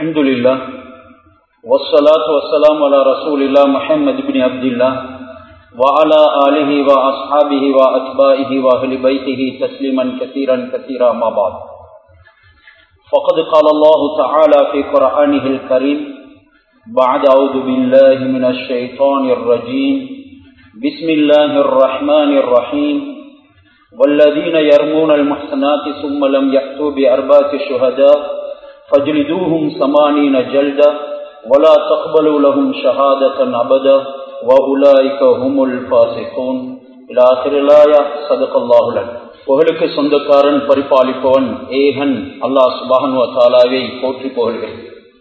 الحمد لله والصلاة والسلام على رسول الله محمد بن عبد الله وعلى آله وأصحابه وأتباعه وأهل بيته تسليما كثيرا كثيرا ما بعد فقد قال الله تعالى في قرآنه الكريم بعد أعوذ بالله من الشيطان الرجيم بسم الله الرحمن الرحيم والذين يرمون المحسنات ثم لم يأتوا بأربعة شهداء فاجلدوهم ثمانين جلدة ولا تقبلوا لهم شهادة أبدا وأولئك هم الفاسقون إلى آخر الآية صدق الله لك புகழுக்கு சொந்தக்காரன் பரிபாலிப்பவன் ஏகன் அல்லாஹ் சுபான் தாலாவை போற்றி புகழ்கிறேன்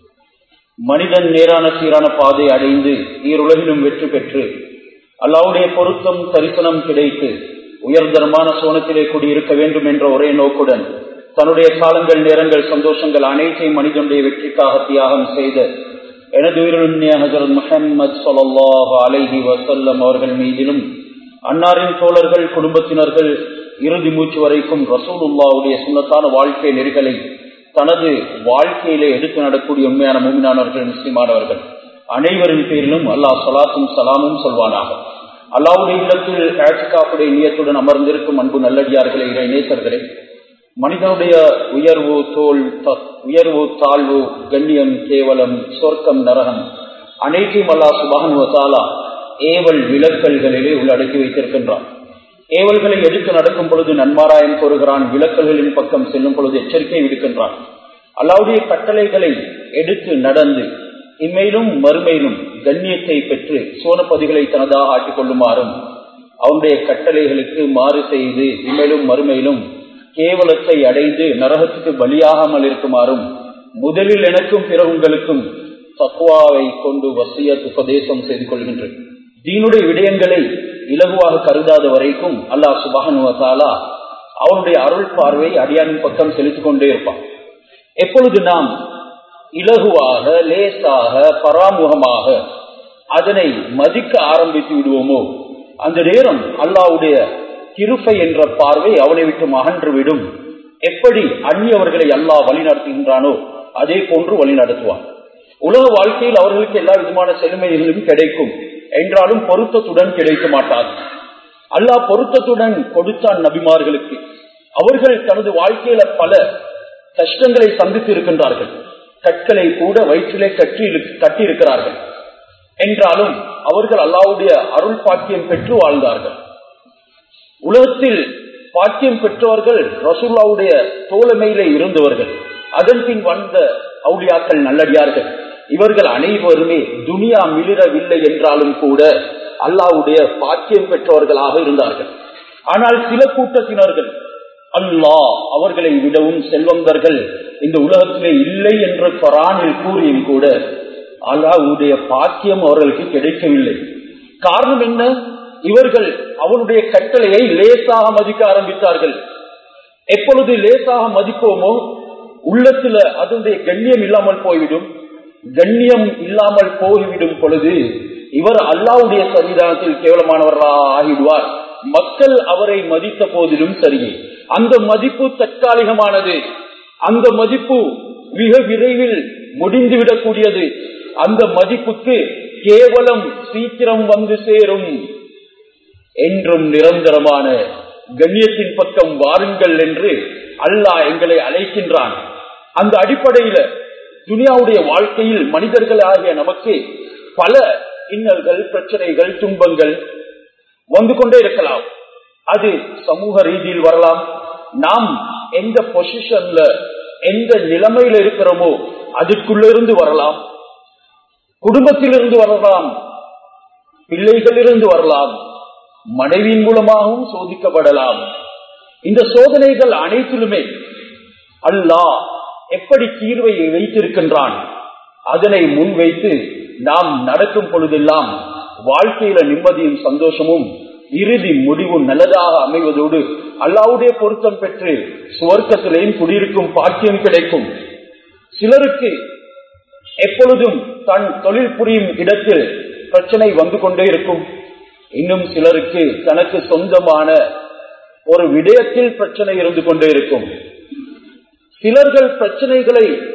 மனிதன் நேரான சீரான பாதை அடைந்து ஈருலகிலும் வெற்றி பெற்று அல்லாவுடைய பொருத்தம் தரிசனம் கிடைத்து உயர்தரமான சோனத்திலே குடியிருக்க வேண்டும் என்ற ஒரே நோக்குடன் தன்னுடைய காலங்கள் நேரங்கள் சந்தோஷங்கள் அனைத்தையும் மனிதனுடைய வெற்றிக்காக தியாகம் செய்த எனது உயிரிழந்த ஹசரத் முஹம்மது சொல்லாஹ் அலைஹி வசல்லம் அவர்கள் மீதிலும் அன்னாரின் தோழர்கள் குடும்பத்தினர்கள் இறுதி மூச்சு வரைக்கும் ரசூலுல்லாவுடைய சுண்ணத்தான வாழ்க்கை நெறிகளை தனது வாழ்க்கையிலே எடுத்து நடக்கூடிய உண்மையான மூமினானவர்கள் முஸ்லிமானவர்கள் அனைவரின் பேரிலும் அல்லாஹ் சலாத்தும் சலாமும் சொல்வானாக அல்லாவுடைய இல்லத்தில் ஆட்சிக்காப்புடைய நியத்துடன் அமர்ந்திருக்கும் அன்பு நல்லடியார்களே இறை நேசர்களே மனிதனுடைய உயர்வு தோல் உயர்வு தாழ்வு கண்ணியம் கேவலம் சொர்க்கம் நரகம் அனைத்தையும் அல்லா சுபான் வசாலா ஏவல் விளக்கல்களிலே உள்ளடக்கி வைத்திருக்கின்றான் ஏவல்களை எடுத்து நடக்கும் பொழுது நன்மாராயம் கோருகிறான் விளக்கல்களின் பக்கம் செல்லும் பொழுது எச்சரிக்கை விடுக்கின்றான் அல்லாவுடைய கட்டளைகளை எடுத்து நடந்து இம்மையிலும் மறுமையிலும் கண்ணியத்தை பெற்று சோனப்பதிகளை தனதாக ஆக்கிக் கொள்ளுமாறும் அவனுடைய கட்டளைகளுக்கு மாறு செய்து இம்மையிலும் மறுமையிலும் கேவலத்தை அடைந்து நரகத்துக்கு பலியாகாமல் இருக்குமாறும் முதலில் எனக்கும் பிற உங்களுக்கும் தக்குவாவை கொண்டு வசிய உபதேசம் செய்து கொள்கின்றேன் தீனுடைய விடயங்களை இலகுவாக கருதாத வரைக்கும் அல்லாஹ் சுபானுவத்தாலா அவனுடைய அருள் பார்வை அடியானின் பக்கம் செலுத்திக் கொண்டே இருப்பான் எப்பொழுது நாம் இலகுவாக லேசாக பராமுகமாக அதனை மதிக்க ஆரம்பித்து விடுவோமோ அந்த நேரம் அல்லாவுடைய கிருப்பை என்ற பார்வை அவனை விட்டு அகன்று விடும் எப்படி அந்நியவர்களை அல்லாஹ் வழி நடத்துகின்றானோ அதே போன்று வழி நடத்துவான் உலக வாழ்க்கையில் அவர்களுக்கு எல்லா விதமான செழுமைகளும் கிடைக்கும் என்றாலும் பொருத்தத்துடன் கிடைக்க மாட்டார் அல்லாஹ் பொருத்தத்துடன் கொடுத்தான் நபிமார்களுக்கு அவர்கள் தனது வாழ்க்கையில பல கஷ்டங்களை சந்தித்து இருக்கின்றார்கள் கற்களை கூட வயிற்றிலே கட்டி கட்டி இருக்கிறார்கள் என்றாலும் அவர்கள் அல்லாவுடைய அருள் பாக்கியம் பெற்று வாழ்ந்தார்கள் உலகத்தில் பாக்கியம் பெற்றவர்கள் ரசூல்லாவுடைய தோழமையிலே இருந்தவர்கள் அதன் பின் வந்த அவுளியாக்கள் நல்லடியார்கள் இவர்கள் அனைவருமே துனியா மிளிரவில்லை என்றாலும் கூட அல்லாவுடைய பாக்கியம் பெற்றவர்களாக இருந்தார்கள் ஆனால் சில கூட்டத்தினர்கள் அல்லாஹ் அவர்களை விடவும் செல்வந்தர்கள் இந்த உலகத்திலே இல்லை என்று கொரானில் கூறியும் கூட அல்லாவுடைய பாக்கியம் அவர்களுக்கு கிடைக்கவில்லை காரணம் என்ன இவர்கள் அவனுடைய கட்டளையை லேசாக மதிக்க ஆரம்பித்தார்கள் எப்பொழுது லேசாக மதிப்போமோ உள்ளத்துல அதனுடைய கண்ணியம் இல்லாமல் போய்விடும் கண்ணியம் இல்லாமல் போய்விடும் பொழுது இவர் அல்லாவுடைய சன்னிதானத்தில் கேவலமானவர்களாக ஆகிடுவார் மக்கள் அவரை மதித்த போதிலும் சரியே அந்த மதிப்பு தற்காலிகமானது அந்த மதிப்பு மிக விரைவில் முடிந்துவிடக்கூடியது அந்த மதிப்புக்கு கேவலம் சீக்கிரம் வந்து சேரும் என்றும் நிரந்தரமான கண்ணியத்தின் பக்கம் வாருங்கள் என்று அல்லாஹ் எங்களை அழைக்கின்றான் அந்த அடிப்படையில துனியாவுடைய வாழ்க்கையில் மனிதர்கள் ஆகிய நமக்கு பல இன்னல்கள் பிரச்சனைகள் துன்பங்கள் வந்து கொண்டே இருக்கலாம் அது சமூக ரீதியில் வரலாம் நாம் எந்த பொசிஷன்ல எந்த நிலைமையில இருக்கிறோமோ அதுக்குள்ள இருந்து வரலாம் குடும்பத்திலிருந்து வரலாம் பிள்ளைகளிலிருந்து வரலாம் மனைவியின் மூலமாகவும் சோதிக்கப்படலாம் இந்த சோதனைகள் அனைத்திலுமே அல்லாஹ் எப்படி தீர்வை வைத்திருக்கின்றான் அதனை முன்வைத்து நாம் நடக்கும் பொழுதெல்லாம் வாழ்க்கையில நிம்மதியும் சந்தோஷமும் இறுதி முடிவு நல்லதாக அமைவதோடு அல்லாவுடைய பொருத்தம் பெற்று சுவர்க்கத்திலேயும் குடியிருக்கும் பாக்கியம் கிடைக்கும் சிலருக்கு எப்பொழுதும் தன் தொழில் புரியும் இடத்தில் பிரச்சனை வந்து கொண்டே இருக்கும் இன்னும் சிலருக்கு தனக்கு சொந்தமான ஒரு விடயத்தில் பிரச்சனை இருந்து கொண்டே இருக்கும் சிலர்கள் பிரச்சனைகளை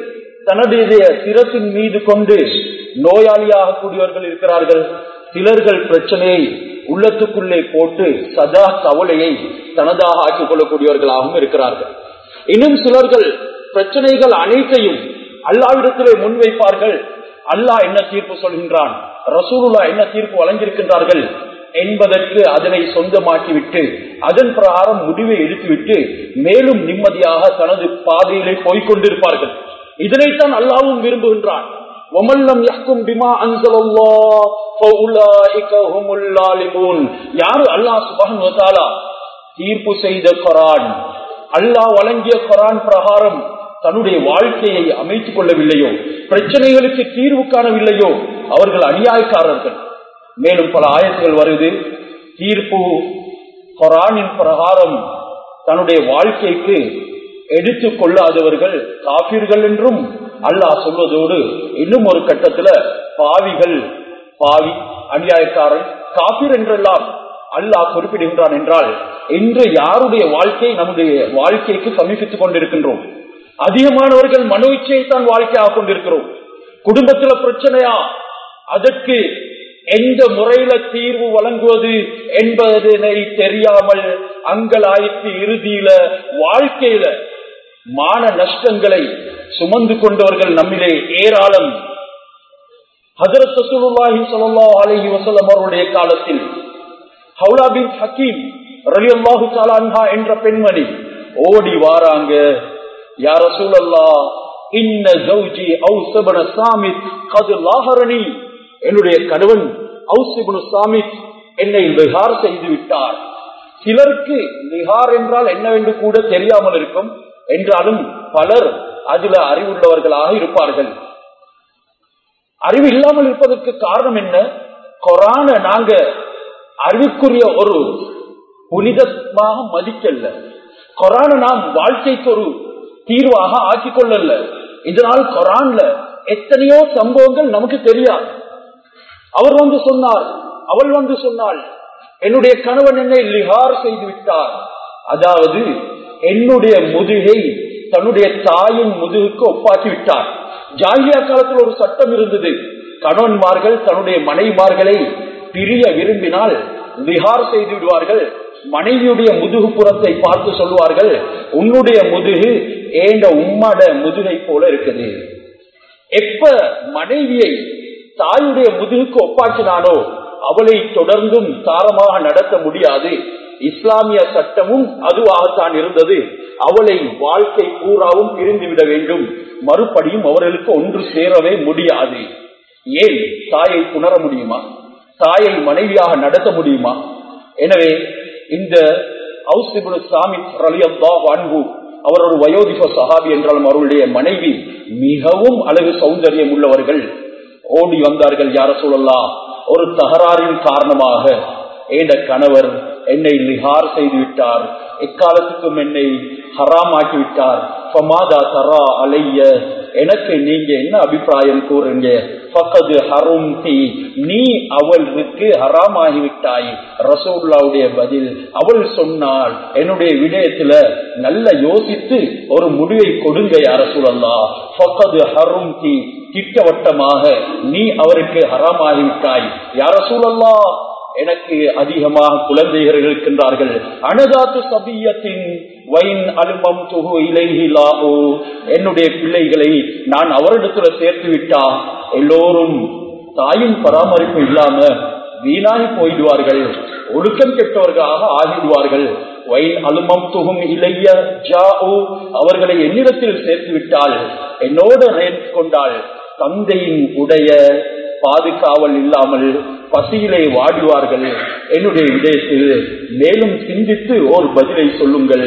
தன்னுடைய சிரத்தின் மீது கொண்டு நோயாளியாக கூடியவர்கள் இருக்கிறார்கள் சிலர்கள் பிரச்சனையை உள்ளத்துக்குள்ளே போட்டு சதா கவலையை தனதாக ஆக்கிக் கொள்ளக்கூடியவர்களாகவும் இருக்கிறார்கள் இன்னும் சிலர்கள் பிரச்சனைகள் அனைத்தையும் அல்லாவிடத்திலே முன்வைப்பார்கள் அல்லாஹ் என்ன தீர்ப்பு சொல்கின்றான் ரசூலுல்லா என்ன தீர்ப்பு வழங்கியிருக்கின்றார்கள் என்பதற்கு அதனை சொந்தமாக்கிவிட்டு அதன் பிரகாரம் முடிவை எடுத்துவிட்டு மேலும் நிம்மதியாக தனது பாதையிலே போய்கொண்டிருப்பார்கள் இதனைத்தான் அல்லாவும் விரும்புகின்றான் ஒமல்லம் யஹ்கும் பிமா அன்சலல்லாஹ் ஃபஉலாயிக ஹுமுல் லாலிமூன் யார் அல்லாஹ் சுப்ஹானஹு வ தஆலா தீர்ப்பு செய்த குர்ஆன் அல்லாஹ் வழங்கிய குர்ஆன் பிரகாரம் தன்னுடைய வாழ்க்கையை அமைத்துக் கொள்ளவில்லையோ பிரச்சனைகளுக்கு தீர்வு காணவில்லையோ அவர்கள் அநியாயக்காரர்கள் மேலும் பல ஆயத்துகள் வருது தீர்ப்பு குரானின் பிரகாரம் தன்னுடைய வாழ்க்கைக்கு எடுத்துக் கொள்ளாதவர்கள் காபீர்கள் என்றும் அல்லாஹ் சொல்வதோடு இன்னும் ஒரு கட்டத்துல பாவிகள் பாவி அநியாயக்காரன் காபீர் என்றெல்லாம் அல்லாஹ் குறிப்பிடுகின்றான் என்றால் இன்று யாருடைய வாழ்க்கை நம்முடைய வாழ்க்கைக்கு சமீபித்துக் கொண்டிருக்கின்றோம் அதிகமானவர்கள் மனோ இச்சையை தான் வாழ்க்கையாக கொண்டிருக்கிறோம் குடும்பத்துல பிரச்சனையா அதற்கு எந்த முறையில தீர்வு வழங்குவது என்பதனை தெரியாமல் அங்கலாய்த்து இறுதியில வாழ்க்கையில மான நஷ்டங்களை சுமந்து கொண்டவர்கள் நம்மிலே ஏராளம் ஹதரத் சசூலுல்லாஹி ஸல்லல்லாஹு அலைஹி வஸல்லம் அவருடைய காலத்தில் ஹவுலா பின் ஹக்கீம் ரலியல்லாஹு தஆலா அன்ஹா என்ற பெண்மணி ஓடி வாராங்க யா ரசூலல்லாஹ் இன்ன ஜௌஜி ஔஸபன சாமித் கது லாஹரனி என்னுடைய கணவன் ஔசிபுனு சாமித் என்னை விஹார் செய்து விட்டார் சிலருக்கு விஹார் என்றால் என்னவென்று கூட தெரியாமல் இருக்கும் என்றாலும் பலர் அதுல அறிவுள்ளவர்களாக இருப்பார்கள் அறிவு இல்லாமல் இருப்பதற்கு காரணம் என்ன கொரான நாங்க அறிவுக்குரிய ஒரு புனிதமாக மதிக்கல்ல கொரான நாம் வாழ்க்கைக்கு ஒரு தீர்வாக ஆக்கிக் கொள்ளல இதனால் கொரான்ல எத்தனையோ சம்பவங்கள் நமக்கு தெரியாது அவர் வந்து சொன்னார் அவள் வந்து சொன்னாள் என்னுடைய கணவன் என்னை லிஹார் செய்து விட்டார் அதாவது என்னுடைய முதுகை தன்னுடைய தாயின் முதுகுக்கு ஒப்பாக்கி விட்டார் ஜாகியா காலத்தில் ஒரு சட்டம் இருந்தது கணவன்மார்கள் தன்னுடைய மனைவிமார்களை பிரிய விரும்பினால் லிஹார் செய்து விடுவார்கள் மனைவியுடைய முதுகு புறத்தை பார்த்து சொல்வார்கள் உன்னுடைய முதுகு ஏண்ட உம்மட முதுகை போல இருக்குது எப்ப மனைவியை தாயுடைய முதுகுக்கு ஒப்பாக்கினானோ அவளை தொடர்ந்தும் தாரமாக நடத்த முடியாது இஸ்லாமிய சட்டமும் அதுவாகத்தான் இருந்தது அவளை வாழ்க்கை பூராவும் பிரிந்துவிட வேண்டும் மறுபடியும் அவர்களுக்கு ஒன்று சேரவே முடியாது ஏன் தாயை புணர முடியுமா தாயை மனைவியாக நடத்த முடியுமா எனவே இந்த சாமி அன்பு அவர் ஒரு வயோதிப சஹாபி என்றாலும் அவருடைய மனைவி மிகவும் அழகு சௌந்தரியம் உள்ளவர்கள் ஓடி வந்தார்கள் யார சொல்லலாம் ஒரு தகராறின் காரணமாக ஏட கணவர் என்னை லிஹார் செய்து விட்டார் எக்காலத்துக்கும் என்னை ஹராமாக்கி விட்டார் ஃபமாதா தரா அலைய எனக்கு நீங்க என்ன அபிப்பிராயம் கூறுங்க பக்கது ஹரும் தி நீ அவளுக்கு ஹராமாகி விட்டாய் ரசூல்லாவுடைய பதில் அவள் சொன்னால் என்னுடைய விடயத்துல நல்ல யோசித்து ஒரு முடிவை கொடுங்க யார சூழல்லா பக்கது ஹரும் தி திட்டவட்டமாக நீ அவருக்கு ஹராமாகிவிட்டாய் யார சூழல்லா எனக்கு அதிகமாக குழந்தைகள் இருக்கின்றார்கள் அனதாத்து சபியத்தின் வைன் அலுமம் துகு இலைகிலாகோ என்னுடைய பிள்ளைகளை நான் அவரிடத்துல சேர்த்து விட்டா எல்லோரும் தாயின் பராமரிப்பு இல்லாம வீணாகி போயிடுவார்கள் ஒழுக்கம் கெட்டவர்களாக ஆகிடுவார்கள் வைன் அலுமம் துகும் இளைய ஜா அவர்களை என்னிடத்தில் சேர்த்து விட்டால் என்னோட ரேட் கொண்டால் தந்தையின் உடைய பாதுகாவல் இல்லாமல் பசியிலே வாடுவார்கள் என்னுடைய விடயத்தில் மேலும் சிந்தித்து ஒரு பதிலை சொல்லுங்கள்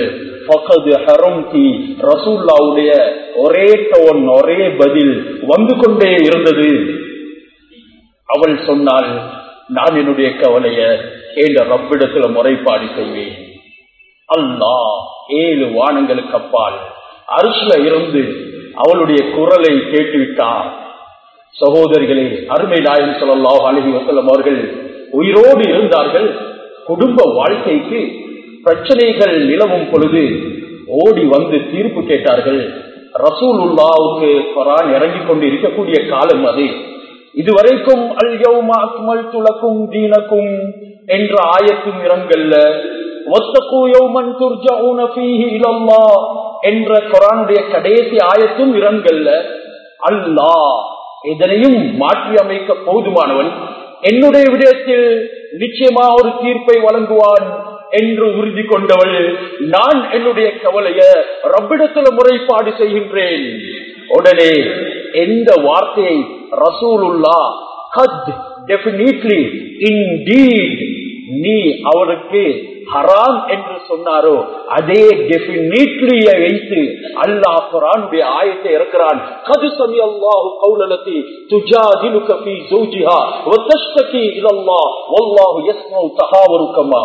ரசூல்லாவுடைய ஒரே டோன் ஒரே பதில் வந்து கொண்டே இருந்தது அவள் சொன்னால் நான் என்னுடைய கவலைய என்ற ரப்பிடத்துல முறைப்பாடு செய்வேன் அல்லா ஏழு வானங்களுக்கு அப்பால் அரிசில இருந்து அவளுடைய குரலை கேட்டுவிட்டார் சகோதரிகளே அருமை நாயகம் சொல்லலாம் அழகி வசலம் அவர்கள் உயிரோடு இருந்தார்கள் குடும்ப வாழ்க்கைக்கு பிரச்சனைகள் நிலவும் பொழுது ஓடி வந்து தீர்ப்பு கேட்டார்கள் ரசூலுல்லாவுக்கு குரான் இறங்கிக் கொண்டு இருக்கக்கூடிய காலம் அது இதுவரைக்கும் அல்யௌமா அக்மல் துலக்கும் தீனக்கும் என்ற ஆயத்தும் இறங்கல்ல ஒத்தகு யௌமன் துர்ஜஊன ஃபீஹி இலல்லாஹ் என்ற குரானுடைய கடைசி ஆயத்தும் இறங்கல்ல அல்லாஹ் இதனையும் மாற்றி அமைக்க போதுமானவன் என்னுடைய விடயத்தில் நிச்சயமா ஒரு தீர்ப்பை வழங்குவான் என்று உறுதி கொண்டவள் நான் என்னுடைய கவலைய ரப்பிடத்துல முறைப்பாடு செய்கின்றேன் உடனே எந்த வார்த்தையை ரசூலுல்லா கத் டெபினிட்லி இன்டீட் நீ அவருக்கு ஹராம் என்று சொன்னாரோ அதே டெபினிட்லிய வைத்து அல்லாஹ் குரானுடைய ஆயத்தை இருக்கிறான் கது சமி அல்லாஹு கௌலலத்தி துஜாதிலுக ஃபீ ஜௌஜிஹா வ தஷ்தகி இலல்லாஹ் வல்லாஹு யஸ்மஉ தஹாவருக்கமா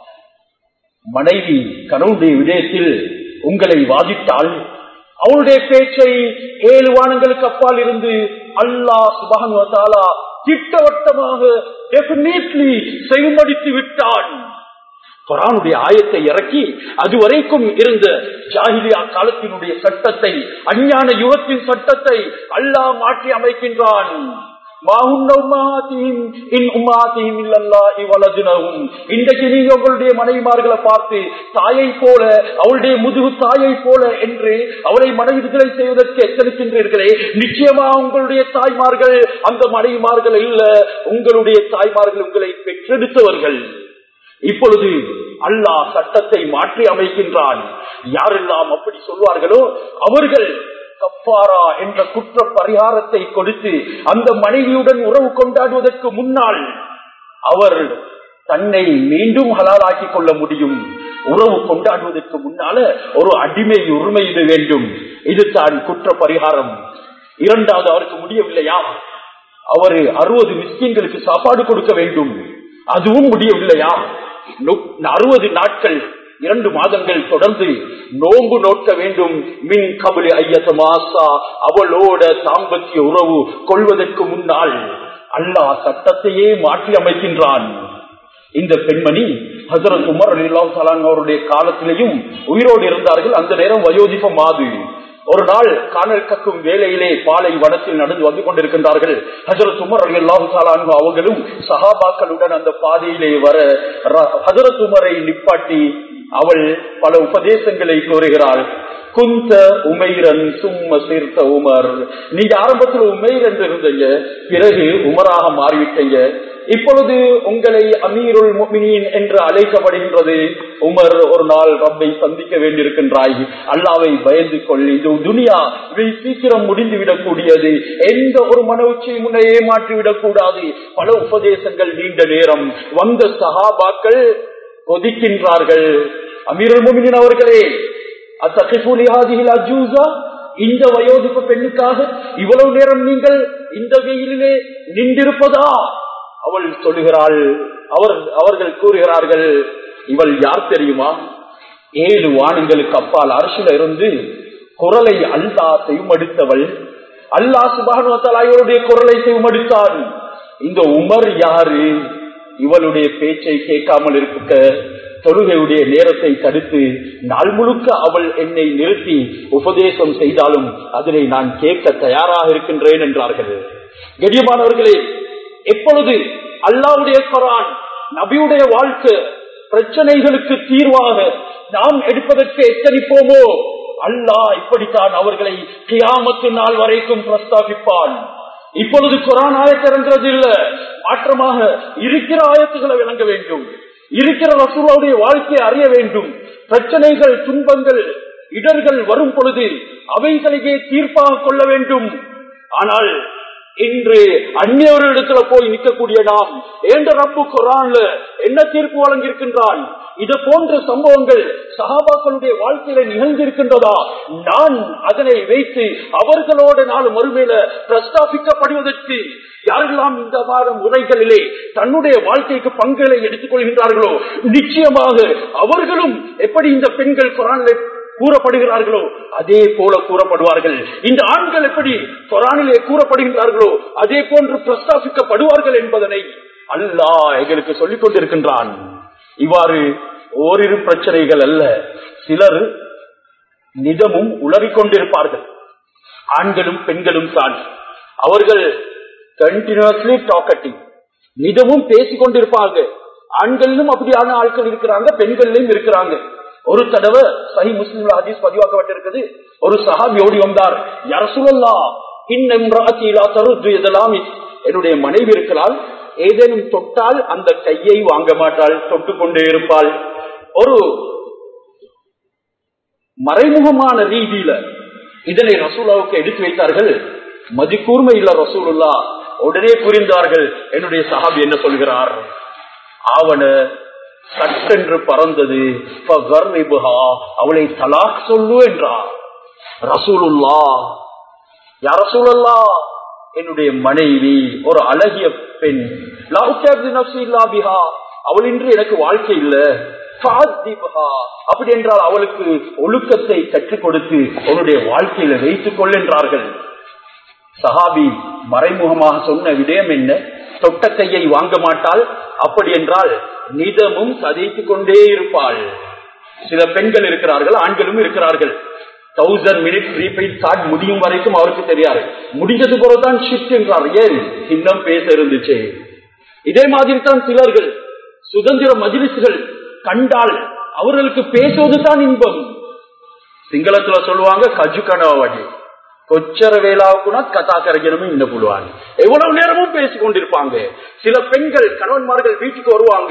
மனைவி கணவனுடைய விடயத்தில் உங்களை வாதிட்டால் அவளுடைய பேச்சை ஏழு வானங்களுக்கு அப்பால் இருந்து அல்லாஹ் சுபானுவத்தாலா திட்டவட்டமாக டெபினெட்லி செய்மடித்து விட்டான் குரானுடைய ஆயத்தை இறக்கி அதுவரைக்கும் இருந்த ஜாகிலியா காலத்தினுடைய சட்டத்தை அஞ்ஞான யுகத்தின் சட்டத்தை அல்லாஹ் மாற்றி அமைக்கின்றான் இன்றைக்கு நீங்க உங்களுடைய மனைவிமார்களை பார்த்து தாயை போல அவளுடைய முதுகு தாயை போல என்று அவளை மனைவிகளை செய்வதற்கு எச்சரிக்கின்றீர்களே நிச்சயமா உங்களுடைய தாய்மார்கள் அந்த மனைவிமார்கள் இல்ல உங்களுடைய தாய்மார்கள் உங்களை பெற்றெடுத்தவர்கள் இப்பொழுது அல்லாஹ் சட்டத்தை மாற்றி அமைக்கின்றான் யாரெல்லாம் அப்படி சொல்வார்களோ அவர்கள் கப்பாரா என்ற குற்ற பரிகாரத்தை கொடுத்து அந்த மனைவியுடன் உறவு கொண்டாடுவதற்கு முன்னால் அவர் தன்னை மீண்டும் ஹலாலாக்கி கொள்ள முடியும் உறவு கொண்டாடுவதற்கு முன்னால ஒரு அடிமை உரிமையிட வேண்டும் இது தான் குற்ற பரிகாரம் இரண்டாவது அவருக்கு முடியவில்லையா அவரு அறுபது மிஸ்கின்களுக்கு சாப்பாடு கொடுக்க வேண்டும் அதுவும் முடியவில்லையா அறுபது நாட்கள் இரண்டு மாதங்கள் தொடர்ந்து நோன்பு நோக்க வேண்டும் மின் கபலி ஐயத்த மாசா அவளோட தாம்பத்திய உறவு கொள்வதற்கு முன்னால் அல்லாஹ் சட்டத்தையே மாற்றி அமைக்கின்றான் இந்த பெண்மணி ஹசரத் உமர் அலிலாம் சலான் அவருடைய காலத்திலேயும் உயிரோடு இருந்தார்கள் அந்த நேரம் வயோதிப மாது ஒரு நாள் காணல் கக்கும் வேலையிலே பாலை வனத்தில் நடந்து வந்து கொண்டிருக்கின்றார்கள் ஹசரத் உமர் அலி அல்லாஹு அவர்களும் சஹாபாக்களுடன் அந்த பாதையிலே வர ஹசரத் உமரை நிப்பாட்டி அவள் பல உபதேசங்களை கூறுகிறாள் குந்த உமைரன் சும்ம சீர்த்த உமர் நீங்க ஆரம்பத்தில் உமைர் என்று இருந்தீங்க பிறகு உமராக மாறிவிட்டீங்க இப்பொழுது உங்களை அமீருல் முமினின் என்று அழைக்கப்படுகின்றது உமர் ஒரு நாள் ரப்பை சந்திக்க வேண்டியிருக்கின்றாய் அல்லாவை பயந்து கொள் இது துனியா இவை சீக்கிரம் முடிந்து விடக்கூடியது எந்த ஒரு மன உச்சி முன்னே ஏமாற்றி விடக்கூடாது பல உபதேசங்கள் நீண்ட நேரம் வந்த சகாபாக்கள் கொதிக்கின்றார்கள் அமீருல் முமினின் அவர்களே அத்தகைபுலிஹாதிகள் அஜூசா இந்த வயோதிப்பு பெண்ணுக்காக இவ்வளவு நேரம் நீங்கள் இந்த வெயிலிலே நின்றிருப்பதா அவள் சொல்லுகிறாள் அவர் அவர்கள் கூறுகிறார்கள் இவள் யார் தெரியுமா ஏழு வானங்களுக்கு அப்பால் அரசியல இருந்து குரலை அல்லா செய்மடித்தவள் அல்லா சுபானுவத்தால் இவருடைய குரலை செய்மடித்தான் இந்த உமர் யாரு இவளுடைய பேச்சை கேட்காமல் இருக்க தொழுகையுடைய நேரத்தை தடுத்து நாள் முழுக்க அவள் என்னை நிறுத்தி உபதேசம் செய்தாலும் அதனை நான் கேட்க தயாராக இருக்கின்றேன் என்றார்கள் கடியமானவர்களே எப்பொழுது அல்லாவுடைய குரான் நபியுடைய வாழ்க்கை பிரச்சனைகளுக்கு தீர்வாக நாம் எடுப்பதற்கு எச்சரிப்போமோ அல்லாஹ் இப்படித்தான் அவர்களை கியாமத்து நாள் வரைக்கும் பிரஸ்தாபிப்பான் இப்பொழுது குரான் ஆயத்திறங்கிறது இல்ல மாற்றமாக இருக்கிற ஆயத்துகளை விளங்க வேண்டும் இருக்கிற ரசூலாவுடைய வாழ்க்கையை அறிய வேண்டும் பிரச்சனைகள் துன்பங்கள் இடர்கள் வரும் பொழுது அவைகளையே தீர்ப்பாக கொள்ள வேண்டும் ஆனால் இன்று அந்நியவரிடத்துல போய் நிற்கக்கூடிய நாம் என்ற ரப்பு குரான்ல என்ன தீர்ப்பு வழங்கியிருக்கின்றான் இது போன்ற சம்பவங்கள் சகாபாக்களுடைய வாழ்க்கையில நிகழ்ந்திருக்கின்றதா நான் அதனை வைத்து அவர்களோட நாள் மறுமையில பிரஸ்தாபிக்கப்படுவதற்கு யாரெல்லாம் இந்த மாத முறைகளிலே தன்னுடைய வாழ்க்கைக்கு பங்குகளை எடுத்துக் கொள்கின்றார்களோ நிச்சயமாக அவர்களும் எப்படி இந்த பெண்கள் குரான்ல கூறப்படுகிறார்களோ அதே போல கூறப்படுவார்கள் இந்த ஆண்கள் எப்படி குரானிலே கூறப்படுகின்றார்களோ அதே போன்று பிரஸ்தாபிக்கப்படுவார்கள் என்பதனை அல்லாஹ் எங்களுக்கு சொல்லிக் கொண்டிருக்கின்றான் இவ்வாறு ஓரிரு பிரச்சனைகள் அல்ல சிலர் நிதமும் உளறிக் கொண்டிருப்பார்கள் ஆண்களும் பெண்களும் தான் அவர்கள் கண்டினியூஸ்லி டாக்கட்டிங் நிதமும் பேசிக் கொண்டிருப்பாங்க ஆண்களிலும் அப்படியான ஆட்கள் இருக்கிறாங்க பெண்களிலும் இருக்கிறாங்க ஒரு தடவை சஹி முஸ்லிம் ஹதீஸ் பதிவாக்கப்பட்டிருக்குது ஒரு சஹாபி ஓடி வந்தார் யரசுல்லா என்னுடைய மனைவி இருக்கிறாள் ஏதேனும் தொட்டால் அந்த கையை வாங்க மாட்டாள் தொட்டு கொண்டே இருப்பாள் ஒரு மறைமுகமான ரீதியில இதனை ரசூலாவுக்கு எடுத்து வைத்தார்கள் மதிக்கூர்மை இல்ல ரசூலுல்லா உடனே புரிந்தார்கள் என்னுடைய சஹாபி என்ன சொல்கிறார் ஆவண சட்டென்று பறந்தது அவளை தலாக் சொல்லு என்றார் ரசூலுல்லா யார் ரசூலுல்லா என்னுடைய மனைவி ஒரு அழகிய பெண் அவள் இன்று எனக்கு வாழ்க்கை இல்ல அப்படி என்றால் அவளுக்கு ஒழுக்கத்தை கற்றுக் கொடுத்து அவளுடைய வாழ்க்கையில வைத்துக் கொள்ளென்றார்கள் சஹாபி மறைமுகமாக சொன்ன விடயம் என்ன தொட்ட கையை வாங்க மாட்டாள் அப்படி என்றால் நிதமும் சதைத்துக் கொண்டே இருப்பாள் சில பெண்கள் இருக்கிறார்கள் ஆண்களும் இருக்கிறார்கள் தௌசண்ட் மினிட் ப்ரீபெய்ட் கார்டு முடியும் வரைக்கும் அவருக்கு தெரியாது முடிஞ்சது போலதான் ஷிஃப்ட் என்றார் ஏன் இன்னும் பேச இருந்துச்சு இதே மாதிரி தான் சிலர்கள் சுதந்திர மஜிலிசுகள் கண்டால் அவர்களுக்கு பேசுவது தான் இன்பம் சிங்களத்துல சொல்லுவாங்க கஜு கனவாடி கொச்சர வேளாவுக்குனா கதா கரைக்கணுமே இந்த புழுவாங்க எவ்வளவு நேரமும் பேசிக் கொண்டிருப்பாங்க சில பெண்கள் கணவன்மார்கள் வீட்டுக்கு வருவாங்க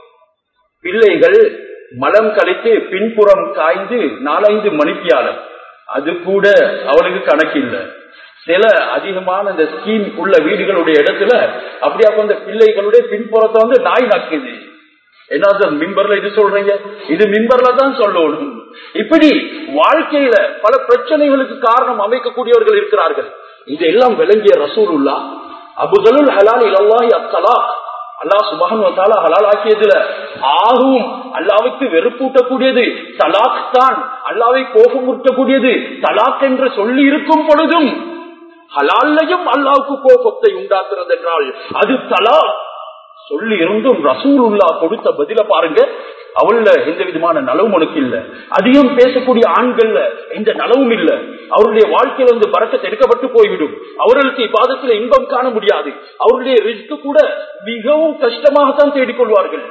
பிள்ளைகள் மலம் கழித்து பின்புறம் காய்ந்து நாலஞ்சு மணித்தியாலம் அது கூட அவளுக்கு கணக்கு இல்லை சில அதிகமான இந்த ஸ்கீம் உள்ள வீடுகளுடைய இடத்துல அப்படியா அந்த பிள்ளைகளுடைய பின்புறத்தை வந்து நாய் நக்குது என்ன மிம்பர்ல இது சொல்றீங்க இது மிம்பர்ல தான் சொல்லணும் இப்படி வாழ்க்கையில பல பிரச்சனைகளுக்கு காரணம் அமைக்கக்கூடியவர்கள் இருக்கிறார்கள் இதெல்லாம் விளங்கிய ரசூலுல்லா அபுதலுல் ஹலால் இலல்லாஹி அத்தலா அல்லா சுபகன் ஹலால் ஆக்கியதுல ஆகும் அல்லாவுக்கு வெறுப்பூட்டக்கூடியது தலாக் தான் அல்லாவை கோபமுற்றக்கூடியது தலாக் என்று சொல்லி இருக்கும் பொழுதும் ஹலால்லையும் அல்லாவுக்கு கோபத்தை உண்டாக்குறது என்றால் அது தலா சொல்லி இருந்தும் ரசூலுல்லா கொடுத்த பதில பாருங்க அவள்ல எந்த விதமான நலவும் உனக்கு இல்ல அதிகம் பேசக்கூடிய ஆண்கள்ல எந்த நலவும் இல்ல அவருடைய வாழ்க்கையில வந்து பறக்கத்தை எடுக்கப்பட்டு போய்விடும் அவர்களுக்கு இப்பாதத்துல இன்பம் காண முடியாது அவருடைய ரிஸ்க் கூட மிகவும் கஷ்டமாகத்தான் தேடிக்கொள்வார்கள்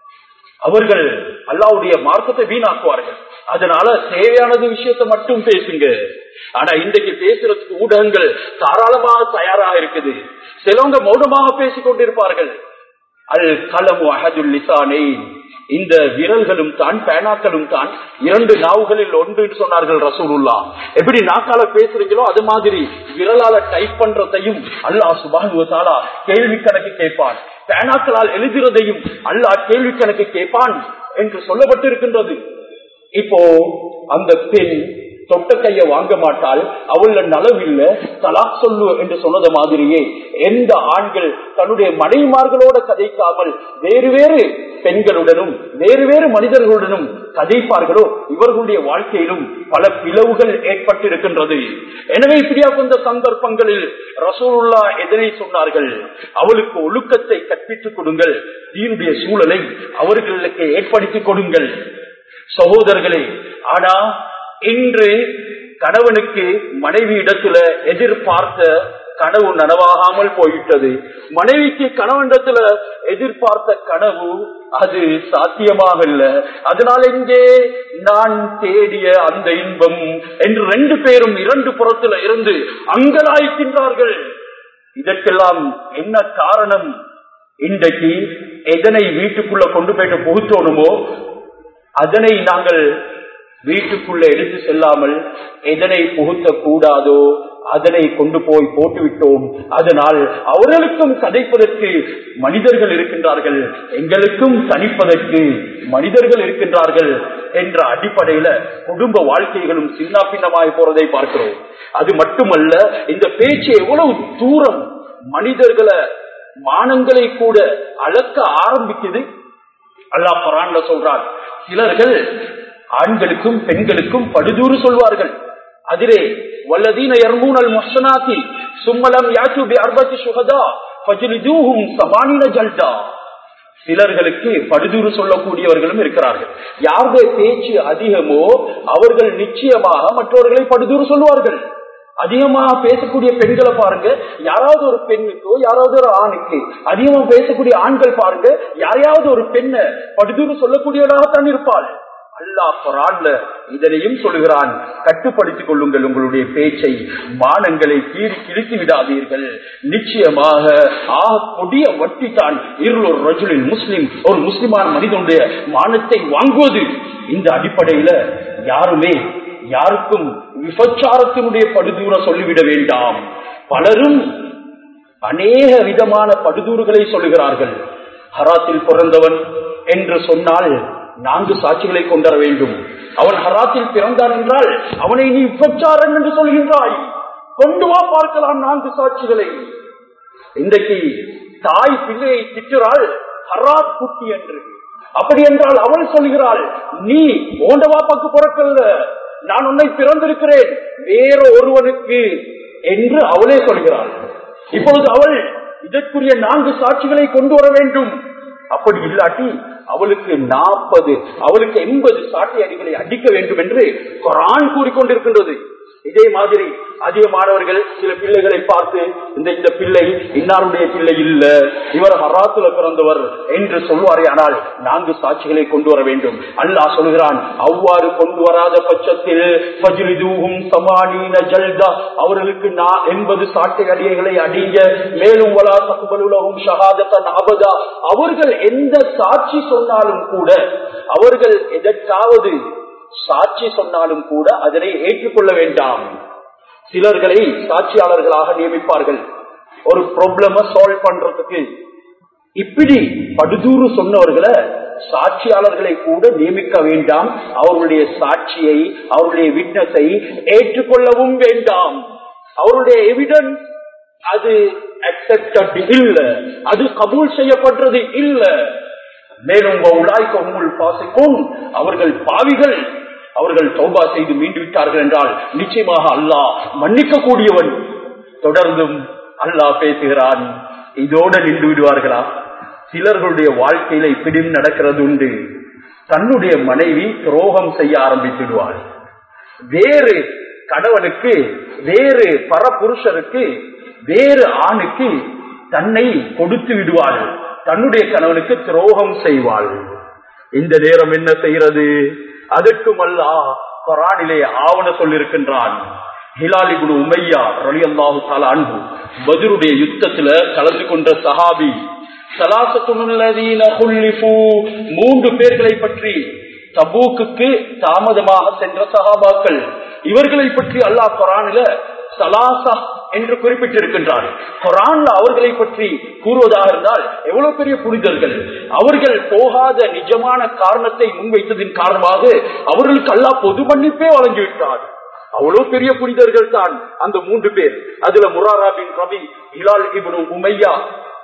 அவர்கள் அல்லாவுடைய மார்க்கத்தை வீணாக்குவார்கள் அதனால தேவையானது விஷயத்தை மட்டும் பேசுங்க ஆனா இன்றைக்கு பேசுறதுக்கு ஊடகங்கள் தாராளமாக தயாராக இருக்குது சிலவங்க மௌனமாக பேசிக் கொண்டிருப்பார்கள் அல் கலமு அஹதுல் லிசானே இந்த விரல்களும் தான் பேனாக்களும் தான் இரண்டு நாவுகளில் ஒன்று சொன்னார்கள் ரசூலுல்லா எப்படி நாக்கால பேசுறீங்களோ அது மாதிரி விரலால டைப் பண்றதையும் அல்லாஹ் சுபானுவத்தாலா கேள்வி கணக்கு கேட்பான் பேனாக்களால் எழுதுறதையும் அல்லாஹ் கேள்வி கணக்கு கேட்பான் என்று சொல்லப்பட்டிருக்கின்றது இப்போ அந்த பெண் தொட்ட கைய வாங்க மாட்டால் அவள நலவில்ல தலாக் சொல்லு என்று சொன்னது மாதிரியே எந்த ஆண்கள் தன்னுடைய மனைவிமார்களோட கதைக்காமல் வேறு வேறு பெண்களுடனும் வேறு வேறு மனிதர்களுடனும் கதைப்பார்களோ இவர்களுடைய வாழ்க்கையிலும் பல பிளவுகள் ஏற்பட்டிருக்கின்றது எனவே இப்படியா கொண்ட சந்தர்ப்பங்களில் ரசூலுல்லா எதனை சொன்னார்கள் அவளுக்கு ஒழுக்கத்தை கற்பித்துக் கொடுங்கள் தீனுடைய சூழலை அவர்களுக்கு ஏற்படுத்திக் கொடுங்கள் சகோதரர்களே ஆனா இன்று கணவனுக்கு மனைவி இடத்துல எதிர்பார்த்த கனவு நனவாகாமல் போயிட்டது மனைவிக்கு கணவனிடத்துல எதிர்பார்த்த கனவு அது சாத்தியமாக இல்ல அதனால இங்கே நான் தேடிய அந்த இன்பம் என்று ரெண்டு பேரும் இரண்டு புறத்துல இருந்து அங்கலாய்க்கின்றார்கள் இதற்கெல்லாம் என்ன காரணம் இன்றைக்கு எதனை வீட்டுக்குள்ள கொண்டு போயிட்டு புகுத்தோணுமோ அதனை நாங்கள் வீட்டுக்குள்ள எடுத்து செல்லாமல் எதனை புகுத்த கூடாதோ அதனை கொண்டு போய் போட்டுவிட்டோம் அதனால் அவர்களுக்கும் கதைப்பதற்கு மனிதர்கள் இருக்கின்றார்கள் எங்களுக்கும் தனிப்பதற்கு மனிதர்கள் இருக்கின்றார்கள் என்ற அடிப்படையில குடும்ப வாழ்க்கைகளும் சின்ன பின்னமாய் போறதை பார்க்கிறோம் அது மட்டுமல்ல இந்த பேச்சு எவ்வளவு தூரம் மனிதர்களை மானங்களை கூட அளக்க ஆரம்பிக்குது அல்லாஹ் பரான்ல சொல்றார் சிலர்கள் ஆண்களுக்கும் பெண்களுக்கும் படுதூறு சொல்வார்கள் அதிலே வல்லதீன யர்மூனல் முஹ்சனாத்தி சும்மலம் யாத்து பி அர்பத்தி சுஹதா ஃபஜ்லிதூஹும் சமானின ஜல்தா சிலர்களுக்கு படுதூறு சொல்லக்கூடியவர்களும் இருக்கிறார்கள் யாருடைய பேச்சு அதிகமோ அவர்கள் நிச்சயமாக மற்றவர்களை படுதூறு சொல்லுவார்கள் அதிகமாக பேசக்கூடிய பெண்களை பாருங்க யாராவது ஒரு பெண்ணுக்கோ யாராவது ஒரு ஆணுக்கு அதிகமா பேசக்கூடிய ஆண்கள் பாருங்க யாரையாவது ஒரு பெண்ணை படுதூறு சொல்லக்கூடியவராகத்தான் இருப்பாள் அல்லாஹ் குரான்ல இதனையும் சொல்லுகிறான் கட்டுப்படுத்திக் கொள்ளுங்கள் உங்களுடைய பேச்சை மானங்களை கீறி கிழித்து விடாதீர்கள் நிச்சயமாக ஆக கொடிய வட்டி தான் இருளொரு ரஜுலின் முஸ்லிம் ஒரு முஸ்லிமான மனிதனுடைய மானத்தை வாங்குவது இந்த அடிப்படையில யாருமே யாருக்கும் விபச்சாரத்தினுடைய படுதூர சொல்லிவிட வேண்டாம் பலரும் அநேக விதமான படுதூறுகளை சொல்லுகிறார்கள் ஹராத்தில் பிறந்தவன் என்று சொன்னால் நான்கு சாட்சிகளை கொண்டு வர வேண்டும் அவன் ஹராத்தில் பிறந்தான் என்றால் அவனை நீ விபச்சாரன் என்று சொல்கின்றாய் கொண்டு வா பார்க்கலாம் நான்கு சாட்சிகளை இன்றைக்கு தாய் பிள்ளையை திட்டுறாள் ஹராத் குட்டி என்று அப்படி என்றால் அவள் சொல்கிறாள் நீ ஓண்ட வாப்பாக்கு பிறக்கல்ல நான் உன்னை பிறந்திருக்கிறேன் வேற ஒருவனுக்கு என்று அவளே சொல்கிறாள் இப்பொழுது அவள் இதற்குரிய நான்கு சாட்சிகளை கொண்டு வர வேண்டும் அப்படி இல்லாட்டி அவளுக்கு நாற்பது அவளுக்கு எண்பது சாட்டை அடிகளை அடிக்க வேண்டும் என்று குரான் கூறிக்கொண்டிருக்கின்றது இதே மாதிரி அதிகமானவர்கள் சில பிள்ளைகளை பார்த்து இந்த இந்த பிள்ளை இன்னாருடைய பிள்ளை இல்ல இவர் ஹராத்துல பிறந்தவர் என்று சொல்வாரே ஆனால் நான்கு சாட்சிகளை கொண்டு வர வேண்டும் அல்லாஹ் சொல்கிறான் அவ்வாறு கொண்டு வராத பட்சத்தில் ஃபஜ்லிதூஹும் சமானீன ஜல்தா அவர்களுக்கு நான் எண்பது சாட்டை அடிகளை அடிங்க மேலும் வலா தகுபலுலகும் ஷஹாதத்தன் அபதா அவர்கள் எந்த சாட்சி சொன்னாலும் கூட அவர்கள் எதற்காவது சாட்சி சொன்னாலும் கூட அதனை ஏற்றுக்கொள்ள வேண்டாம் சிலர்களை சாட்சியாளர்களாக நியமிப்பார்கள் ஒரு ப்ராப்ளம சால்வ் பண்றதுக்கு இப்படி படுதூறு சொன்னவர்களை சாட்சியாளர்களை கூட நியமிக்க வேண்டாம் அவர்களுடைய சாட்சியை அவருடைய விட்னஸை ஏற்றுக்கொள்ளவும் வேண்டாம் அவருடைய எவிடன்ஸ் அது அக்செப்டட் இல்ல அது கபூல் செய்யப்பட்டது இல்ல மேலும் உலாய்க்க உங்கள் பாசிக்கும் அவர்கள் பாவிகள் அவர்கள் சௌபா செய்து மீண்டு விட்டார்கள் என்றால் நிச்சயமாக அல்லாஹ் மன்னிக்க கூடியவன் தொடர்ந்தும் அல்லாஹ் பேசுகிறான் இதோட நின்று விடுவார்களா சிலர்களுடைய வாழ்க்கையில இப்படியும் நடக்கிறது உண்டு தன்னுடைய மனைவி துரோகம் செய்ய ஆரம்பித்துடுவாள் வேறு கணவனுக்கு வேறு பரபுருஷருக்கு வேறு ஆணுக்கு தன்னை கொடுத்து விடுவாள் தன்னுடைய கணவனுக்கு துரோகம் செய்வாள் இந்த நேரம் என்ன செய்யறது அதற்கும் அல்லா குரானிலே ஆவண சொல்லிருக்கின்றான் ஹிலாலி குரு உமையா ரலி அல்லாஹு தால அன்பு பதுருடைய யுத்தத்துல கலந்து கொண்ட சஹாபி மூன்று பேர்களை பற்றி தபூக்கு தாமதமாக சென்ற சஹாபாக்கள் இவர்களை பற்றி அல்லாஹ் குரானில சலாசா என்று குறிப்பிட்டிருக்கின்றார் குரான்ல அவர்களை பற்றி கூறுவதாக இருந்தால் எவ்வளவு பெரிய புரிதல்கள் அவர்கள் போகாத நிஜமான காரணத்தை முன்வைத்ததின் காரணமாக அவர்களுக்கு அல்லாஹ் பொது மன்னிப்பே வழங்கிவிட்டார் அவ்வளவு பெரிய புனிதர்கள் தான் அந்த மூன்று பேர் அதுல முராரா பின் ரவி ஹிலால் இபுனு உமையா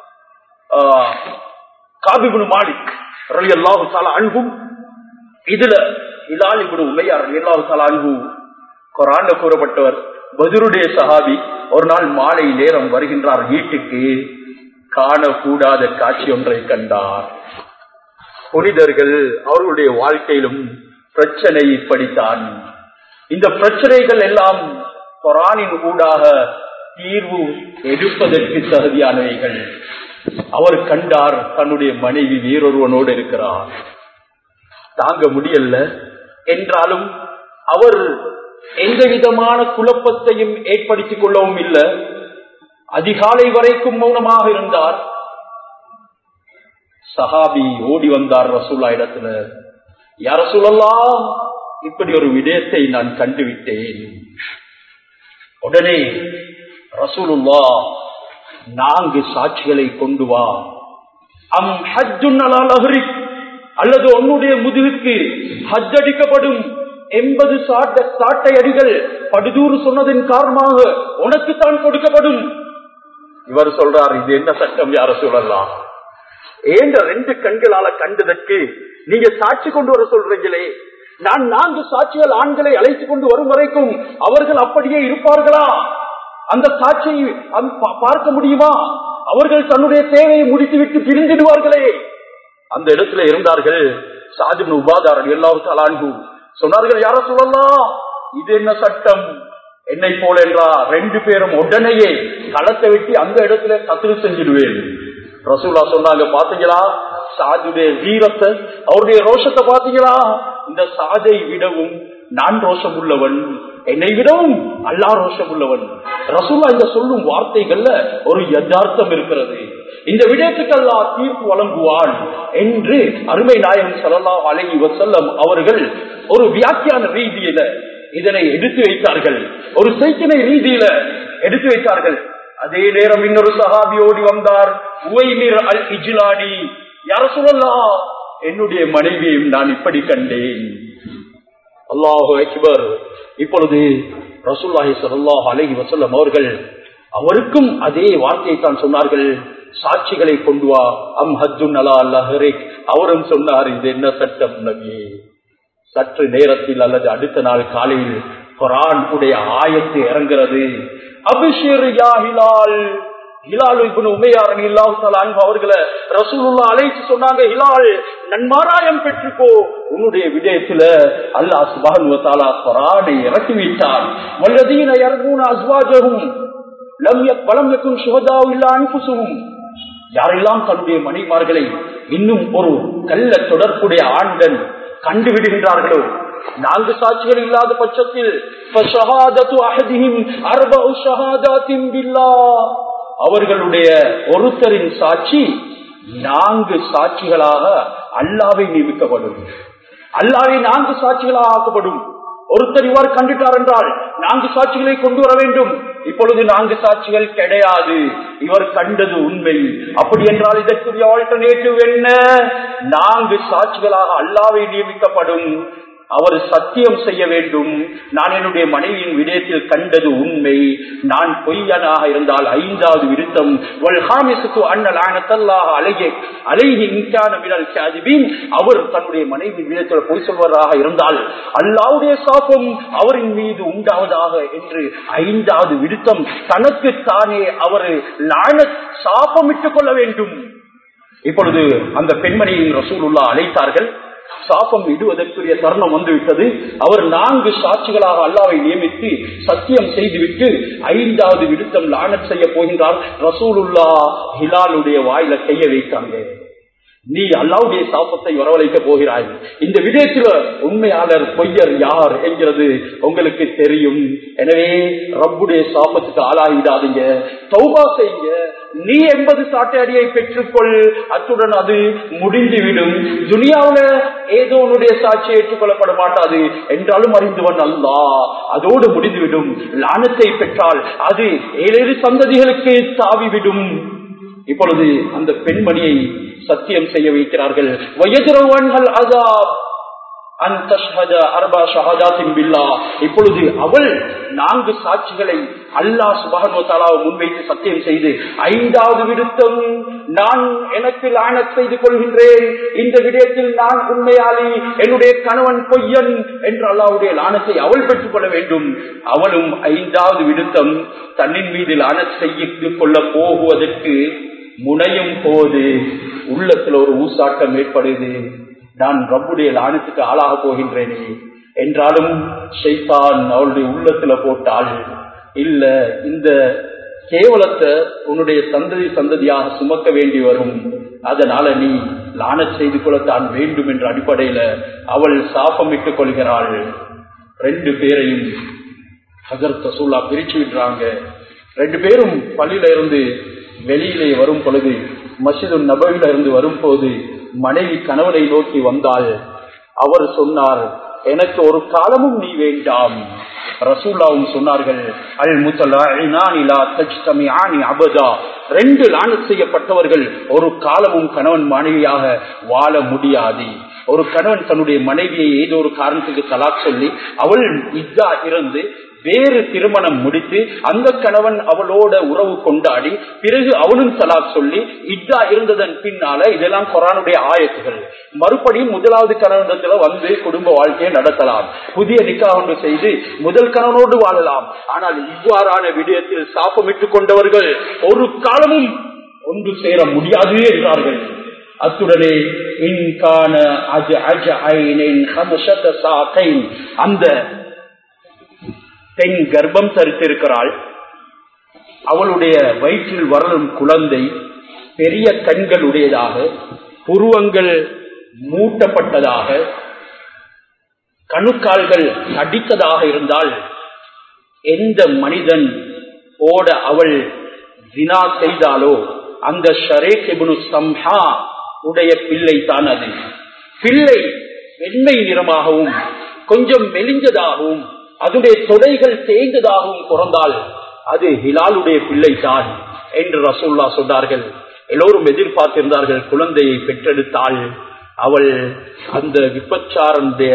காபிபுனு மாலிக் ரலி அல்லாஹு சாலா அன்பும் இதுல ஹிலால் இபுனு உமையா ரலி அல்லாஹு சாலா அன்பு குரான்ல கூறப்பட்டவர் பதுருடைய சஹாபி ஒரு நாள் மாலை நேரம் வருகின்றார் வீட்டுக்கு காணக்கூடாத காட்சி ஒன்றை கண்டார் புனிதர்கள் அவர்களுடைய வாழ்க்கையிலும் பிரச்சனை இப்படித்தான் இந்த பிரச்சனைகள் எல்லாம் குரானின் ஊடாக தீர்வு எடுப்பதற்கு தகுதியானவைகள் அவர் கண்டார் தன்னுடைய மனைவி வேறொருவனோடு இருக்கிறார் தாங்க முடியல என்றாலும் அவர் எந்த விதமான குழப்பத்தையும் ஏற்படுத்திக் கொள்ளவும் இல்லை அதிகாலை வரைக்கும் மௌனமாக இருந்தார் சஹாபி ஓடி வந்தார் ரசூல்லா இடத்துல யார சொல்லலாம் இப்படி ஒரு விடயத்தை நான் கண்டுவிட்டேன் உடனே ரசூலுல்லா நான்கு சாட்சிகளை கொண்டு வா அம் ஹஜ்ஜுன் அல்லது உன்னுடைய முதுகுக்கு ஹஜ் அடிக்கப்படும் எண்பது சாட்ட சாட்டை அடிகள் படுதூறு சொன்னதின் காரணமாக உனக்கு தான் கொடுக்கப்படும் இவர் சொல்றார் இது என்ன சட்டம் யார சொல்லலாம் ஏந்த ரெண்டு கண்களால கண்டதற்கு நீங்க சாட்சி கொண்டு வர சொல்றீங்களே நான் நான்கு சாட்சிகள் ஆண்களை அழைத்துக் கொண்டு வரும் வரைக்கும் அவர்கள் அப்படியே இருப்பார்களா அந்த சாட்சியை பார்க்க முடியுமா அவர்கள் தன்னுடைய தேவையை முடித்துவிட்டு பிரிந்திடுவார்களே அந்த இடத்துல இருந்தார்கள் சாஜிபின் உபாதாரன் எல்லாரும் அலான்கு சொன்னார்கள் யார சொல்லலாம் இது என்ன சட்டம் என்னை போல என்றா ரெண்டு பேரும் உடனேயே களத்தை வெட்டி அந்த இடத்துல கத்திரி செஞ்சிடுவேன் ரசூலா சொன்னாங்க பாத்தீங்களா சாதுடைய வீரத்தை அவருடைய ரோஷத்தை பாத்தீங்களா இந்த சாதை விடவும் நான் ரோஷம் உள்ளவன் என்னை விடவும் அல்லா ரோஷம் உள்ளவன் ரசூலா இந்த சொல்லும் வார்த்தைகள்ல ஒரு யதார்த்தம் இருக்கிறது இந்த விடயத்துக்கு அல்லா தீர்ப்பு வழங்குவான் என்று அருமை நாயகம் சல்லா அலஹி வசல்லம் அவர்கள் ஒரு வியாக்கியான ரீதியில இதனை எடுத்து வைத்தார்கள் ஒரு சைக்கினை ரீதியில எடுத்து வைத்தார்கள் அதே நேரம் இன்னொரு சஹாபி ஓடி வந்தார் உவைமீர் அல் இஜ்லானி யார சொல்லலாம் என்னுடைய மனைவியையும் நான் இப்படி கண்டேன் அல்லாஹு அக்பர் இப்பொழுது ரசூல்லாஹி சல்லாஹ் அலஹி வசல்லம் அவர்கள் அவருக்கும் அதே வார்த்தையை தான் சொன்னார்கள் சாட்சிகளை கொண்டு வா அம் ஹத்துன் அலா அல்லஹரே அவரும் சொன்னார் இது என்ன சட்டம் நபியே சற்று நேரத்தில் அல்லது அடுத்த நாள் காலையில் குரான் உடைய ஆயத்து இறங்குறது அபிஷேர் யா ஹிலால் ஹிலால் உமையாரன் இல்லாஹு அவர்களை ரசூலுல்லா அழைத்து சொன்னாங்க ஹிலால் நன்மாராயம் பெற்றுக்கோ உன்னுடைய விடயத்துல அல்லாஹ் சுபான் தாலா குரானை இறக்கி வைத்தார் வல்லதீன இறங்கூன அஸ்வாஜகும் லம் வளம் இருக்கும் சுகதாவு இல்லா அன்புசுவும் யாரெல்லாம் தன்னுடைய மனைமார்களை இன்னும் ஒரு கல்ல தொடர்புடைய ஆண்டன் கண்டுவிடுகின்றார்களோ நான்கு சாட்சிகள் இல்லாத பட்சத்தில் அவர்களுடைய ஒருத்தரின் சாட்சி நான்கு சாட்சிகளாக அல்லாவை நியமிக்கப்படும் அல்லாவை நான்கு சாட்சிகளாக ஆக்கப்படும் ஒருத்தர் இவ்வாறு கண்டுட்டார் என்றால் நான்கு சாட்சிகளை கொண்டு வர வேண்டும் இப்பொழுது நான்கு சாட்சிகள் கிடையாது இவர் கண்டது உண்மை அப்படி என்றால் இதற்குரிய ஆல்டர்னேட்டிவ் என்ன நான்கு சாட்சிகளாக அல்லாவை நியமிக்கப்படும் அவர் சத்தியம் செய்ய வேண்டும் நான் என்னுடைய மனைவியின் விடயத்தில் கண்டது உண்மை நான் பொய்யனாக இருந்தால் ஐந்தாவது விருத்தம் அவர் தன்னுடைய மனைவி விடத்தில் பொய் சொல்வதாக இருந்தால் அல்லாவுடைய சாபம் அவரின் மீது உண்டாவதாக என்று ஐந்தாவது விருத்தம் தனக்கு தானே அவர் லான சாபமிட்டுக் கொள்ள வேண்டும் இப்பொழுது அந்த பெண்மணியின் ரசூலுல்லா அழைத்தார்கள் சாபம் இடுவதற்குரிய தருணம் வந்துவிட்டது அவர் நான்கு சாட்சிகளாக அல்லாவை நியமித்து சத்தியம் செய்துவிட்டு ஐந்தாவது விடுத்தம் லானத் செய்ய போகின்றார் ரசூலுல்லா ஹிலாலுடைய வாயில கைய வைத்தாங்க நீ அல்லாவுடைய சாப்பத்தை வரவழைக்க போகிறாய் இந்த விடயத்துல உண்மையாளர் பொய்யர் யார் என்கிறது உங்களுக்கு தெரியும் எனவே ரப்புடைய சாப்பத்துக்கு ஆளாகிடாதீங்க தௌபா செய்யுங்க நீ எண்பது சாட்டையடியை பெற்றுக்கொள் அத்துடன் அது முடிந்துவிடும் துனியாவுல ஏதோ உன்னுடைய சாட்சி ஏற்றுக்கொள்ளப்பட மாட்டாது என்றாலும் அறிந்தவன் அல்லா அதோடு முடிந்துவிடும் லானத்தை பெற்றால் அது ஏழேழு சந்ததிகளுக்கு தாவிவிடும் இப்பொழுது அந்த பெண்மணியை சத்தியம் செய்ய வைக்கிறார்கள் வயதுரவன்கள் அதாப் இப்பொழுது அவள் நான்கு சாட்சிகளை அல்லாஹ் சுபானுவத்தாலாவை முன்வைத்து சத்தியம் செய்து ஐந்தாவது விடுத்தம் நான் எனக்கு லானத் செய்து கொள்கின்றேன் இந்த விடயத்தில் நான் உண்மையாளி என்னுடைய கணவன் பொய்யன் என்று அல்லாவுடைய லானத்தை அவள் பெற்றுக் கொள்ள வேண்டும் அவளும் ஐந்தாவது விடுத்தம் தன்னின் மீது லானத் செய்து கொள்ள போகுவதற்கு முனையும் போது உள்ளத்துல ஒரு ஊசாட்டம் ஏற்படுது நான் ரப்புடைய லானத்துக்கு ஆளாக போகின்றேனே என்றாலும் ஷைத்தான் அவளுடைய உள்ளத்துல போட்டாள் இல்ல இந்த கேவலத்தை உன்னுடைய சந்ததி சந்ததியாக சுமக்க வேண்டி வரும் அதனால நீ லான செய்து கொள்ளத்தான் வேண்டும் என்ற அடிப்படையில அவள் சாபமிட்டுக் கொள்கிறாள் ரெண்டு பேரையும் ஹசரத் ரசூல்லா பிரிச்சு விடுறாங்க ரெண்டு பேரும் பள்ளியில இருந்து வெளியிலே வரும் பொழுது மசிது நபவில இருந்து வரும்போது மனைவி கணவனை நோக்கி வந்தால் அவர் சொன்னார் எனக்கு ஒரு காலமும் நீ வேண்டாம் ரசூல்லாவும் சொன்னார்கள் அல் முத்தலா ரெண்டு லானத் செய்யப்பட்டவர்கள் ஒரு காலமும் கணவன் மனைவியாக வாழ முடியாது ஒரு கணவன் தன்னுடைய மனைவியை ஏதோ ஒரு காரணத்துக்கு தலாக் சொல்லி அவள் இத்தா இருந்து வேறு திருமணம் முடித்து அந்த கணவன் அவளோட உறவு கொண்டாடி பிறகு அவனும் தலாக் சொல்லி இத்தா இருந்ததன் பின்னால இதெல்லாம் கொரானுடைய ஆயத்துகள் மறுபடியும் முதலாவது கணவனத்துல வந்து குடும்ப வாழ்க்கையை நடத்தலாம் புதிய நிக்கா ஒன்று செய்து முதல் கணவனோடு வாழலாம் ஆனால் இவ்வாறான விடயத்தில் சாப்பமிட்டுக் கொண்டவர்கள் ஒரு காலமும் ஒன்று சேர முடியாது என்றார்கள் அத்துடனே இன்கான அஜ அஜ ஐனின் ஹமஷத சாகைன் அந்த பெண் கர்ப்பம் தரித்திருக்கிறாள் அவளுடைய வயிற்றில் வளரும் குழந்தை பெரிய கண்கள் உடையதாக புருவங்கள் மூட்டப்பட்டதாக கணுக்கால்கள் அடித்ததாக இருந்தால் எந்த மனிதன் ஓட அவள் ஜினா செய்தாலோ அந்த ஷரேக் இப்னு சம்ஹா உடைய பிள்ளை தான் அது பிள்ளை வெண்மை நிறமாகவும் கொஞ்சம் மெலிஞ்சதாகவும் அதுடைய தொடைகள் தேய்ந்ததாகவும் பிறந்தால் அது ஹிலாலுடைய பிள்ளை தான் என்று ரசூல்லா சொன்னார்கள் எல்லோரும் எதிர்பார்த்திருந்தார்கள் குழந்தையை பெற்றெடுத்தாள் அவள் அந்த விபச்சாரனுடைய